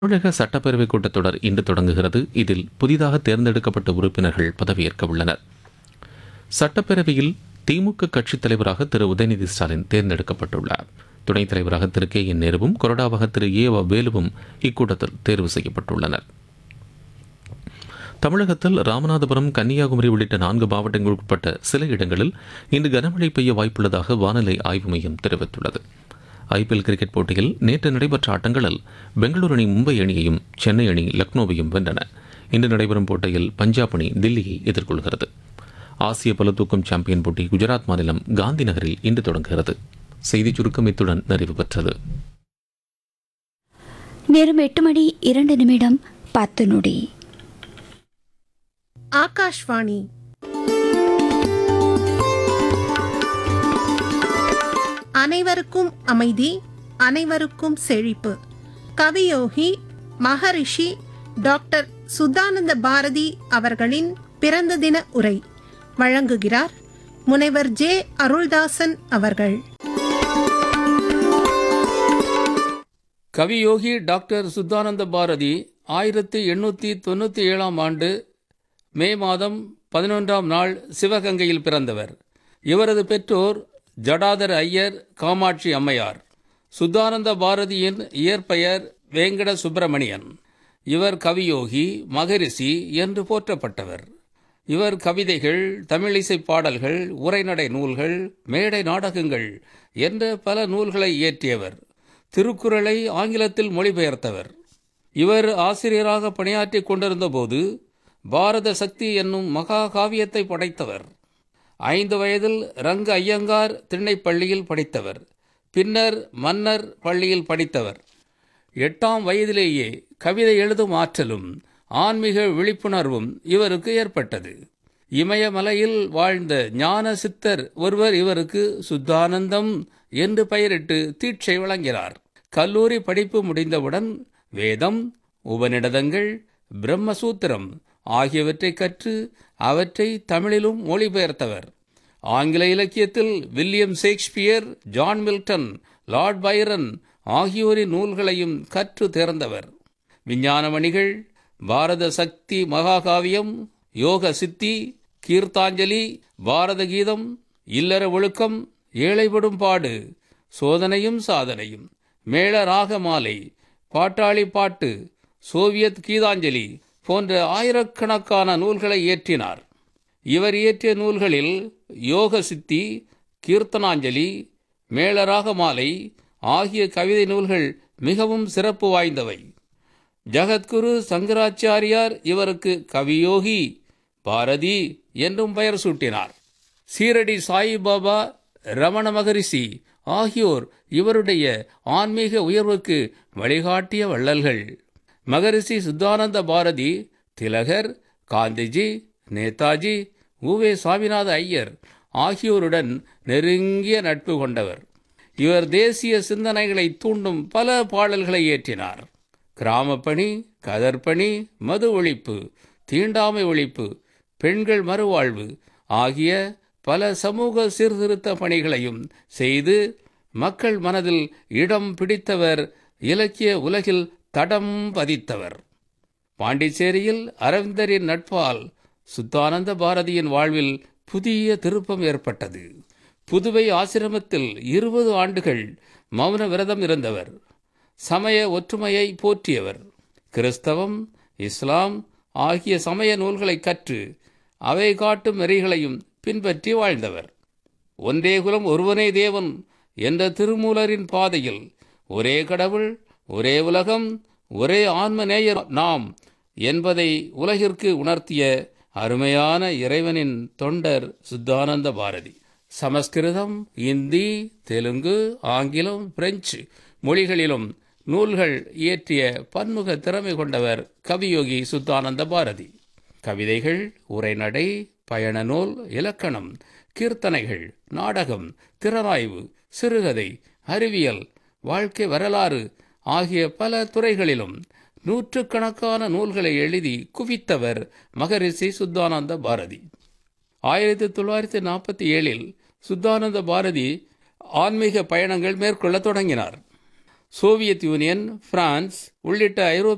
தமிழக சட்டப்பேரவை கூட்டத்தொடர் இன்று தொடங்குகிறது இதில் புதிதாக தேர்ந்தெடுக்கப்பட்ட உறுப்பினர்கள் பதவியேற்க உள்ளனர் சட்டப்பேரவையில் திமுக கட்சித் தலைவராக திரு உதயநிதி ஸ்டாலின் தேர்ந்தெடுக்கப்பட்டுள்ளார் துணைத் தலைவராக திரு கே என் நேருவும் கொறடாவாக திரு ஏ வ வேலுவும் இக்கூட்டத்தில் தேர்வு செய்யப்பட்டுள்ளனர் தமிழகத்தில் ராமநாதபுரம் கன்னியாகுமரி உள்ளிட்ட நான்கு மாவட்டங்களுக்கு உட்பட்ட சில இடங்களில் இன்று கனமழை பெய்ய வாய்ப்புள்ளதாக வானிலை ஆய்வு மையம் தெரிவித்துள்ளது ஐபிஎல் கிரிக்கெட் போட்டியில் நேற்று நடைபெற்ற ஆட்டங்களில் பெங்களூரு அணி மும்பை அணியையும் சென்னை அணி லக்னோவையும் வென்றன இன்று நடைபெறும் போட்டியில் பஞ்சாப் அணி தில்லியை எதிர்கொள்கிறது ஆசிய பளுதூக்கும் சாம்பியன் போட்டி குஜராத் மாநிலம் காந்தி நகரில் இன்று தொடங்குகிறது செய்திச் சுருக்கம் இத்துடன் நிறைவு பெற்றது நேரம் எட்டு மணி இரண்டு நிமிடம் பத்து நொடி ஆகாஷ்வாணி அனைவருக்கும் அமைதி அனைவருக்கும் செழிப்பு கவியோகி மகரிஷி டாக்டர் சுத்தானந்த பாரதி அவர்களின் பிறந்த தின உரை வழங்குகிறார் முனைவர் ஜே அருள்தாசன் அவர்கள் கவியோகி டாக்டர் சுத்தானந்த பாரதி ஆயிரத்தி எண்ணூற்றி தொண்ணூற்றி ஏழாம் ஆண்டு மே மாதம் பதினொன்றாம் நாள் சிவகங்கையில் பிறந்தவர் இவரது பெற்றோர் ஜடாதர் ஐயர் காமாட்சி அம்மையார் சுத்தானந்த பாரதியின் இயற்பெயர் வேங்கட சுப்பிரமணியன் இவர் கவியோகி மகரிஷி என்று போற்றப்பட்டவர் இவர் கவிதைகள் தமிழிசை பாடல்கள் உரைநடை நூல்கள் மேடை நாடகங்கள் என்ற பல நூல்களை இயற்றியவர் திருக்குறளை ஆங்கிலத்தில் மொழிபெயர்த்தவர் இவர் ஆசிரியராக பணியாற்றிக் கொண்டிருந்தபோது பாரத சக்தி என்னும் மகா காவியத்தை படைத்தவர் ஐந்து வயதில் ரங்க ஐயங்கார் திண்ணைப்பள்ளியில் படித்தவர் பின்னர் மன்னர் பள்ளியில் படித்தவர் எட்டாம் வயதிலேயே கவிதை எழுதும் ஆற்றலும் ஆன்மீக விழிப்புணர்வும் இவருக்கு ஏற்பட்டது இமயமலையில் வாழ்ந்த ஞான சித்தர் ஒருவர் இவருக்கு சுத்தானந்தம் என்று பெயரிட்டு தீட்சை வழங்கினார் கல்லூரி படிப்பு முடிந்தவுடன் வேதம் உபநிடதங்கள் பிரம்மசூத்திரம் ஆகியவற்றை கற்று அவற்றை தமிழிலும் மொழிபெயர்த்தவர் ஆங்கில இலக்கியத்தில் William Shakespeare John Milton Lord Byron ஆகியோரின் நூல்களையும் கற்று தேர்ந்தவர் விஞ்ஞானமணிகள் பாரத சக்தி மகாகாவியம் யோக சித்தி கீர்த்தாஞ்சலி பாரத கீதம் இல்லற ஒழுக்கம் ஏழைப்படும் பாடு சோதனையும் சாதனையும் மேள ராக மாலை பாட்டாளி பாட்டு சோவியத் கீதாஞ்சலி போன்ற ஆயிரக்கணக்கான நூல்களை இயற்றினார் இவர் இயற்றிய நூல்களில் யோக சித்தி கீர்த்தனாஞ்சலி மேளராக மாலை ஆகிய கவிதை நூல்கள் மிகவும் சிறப்பு வாய்ந்தவை ஜகத்குரு சங்கராச்சாரியார் இவருக்கு கவியோகி பாரதி என்றும் பெயர் சூட்டினார் சீரடி சாயிபாபா ரமண மகரிஷி ஆகியோர் இவருடைய ஆன்மீக உயர்வுக்கு வழிகாட்டிய வள்ளல்கள் மகரிஷி சுத்தானந்த பாரதி திலகர் காந்திஜி நேதாஜி உவே சாமிநாத ஐயர் ஆகியோருடன் நெருங்கிய நட்பு கொண்டவர் இவர் தேசிய சிந்தனைகளை தூண்டும் பல பாடல்களை இயற்றினார் கிராமப்பணி கதர்பணி மது ஒழிப்பு தீண்டாமை ஒழிப்பு பெண்கள் மறுவாழ்வு ஆகிய பல சமூக சீர்திருத்த பணிகளையும் செய்து மக்கள் மனதில் இடம் பிடித்தவர் இலக்கிய உலகில் தடம் பதித்தவர் பாண்டிச்சேரியில் அரவிந்தரின் நட்பால் சுத்தானந்த பாரதியின் வாழ்வில் புதிய திருப்பம் ஏற்பட்டது புதுவை ஆசிரமத்தில் இருபது ஆண்டுகள் மௌன விரதம் இருந்தவர் சமய ஒற்றுமையை போற்றியவர் கிறிஸ்தவம் இஸ்லாம் ஆகிய சமய நூல்களை கற்று அவை காட்டும் நெறிகளையும் பின்பற்றி வாழ்ந்தவர் ஒன்றே குலம் ஒருவனே தேவன் என்ற திருமூலரின் பாதையில் ஒரே கடவுள் ஒரே உலகம் ஒரே ஆன்ம நேயர் நாம் என்பதை உலகிற்கு உணர்த்திய அருமையான இறைவனின் தொண்டர் சுத்தானந்த பாரதி சமஸ்கிருதம் இந்தி தெலுங்கு ஆங்கிலம் பிரெஞ்சு மொழிகளிலும் நூல்கள் இயற்றிய பன்முக திறமை கொண்டவர் கவியோகி சுத்தானந்த பாரதி கவிதைகள் உரைநடை பயண நூல் இலக்கணம் கீர்த்தனைகள் நாடகம் திறனாய்வு சிறுகதை அறிவியல் வாழ்க்கை வரலாறு ஆகிய பல துறைகளிலும் நூற்றுக்கணக்கான நூல்களை எழுதி குவித்தவர் மகரிஷி சுத்தானந்த பாரதி ஆயிரத்தி தொள்ளாயிரத்தி நாற்பத்தி ஏழில் சுத்தானந்த பாரதி ஆன்மீக பயணங்கள் மேற்கொள்ள தொடங்கினார் சோவியத் யூனியன் பிரான்ஸ் உள்ளிட்ட ஐரோப்பிய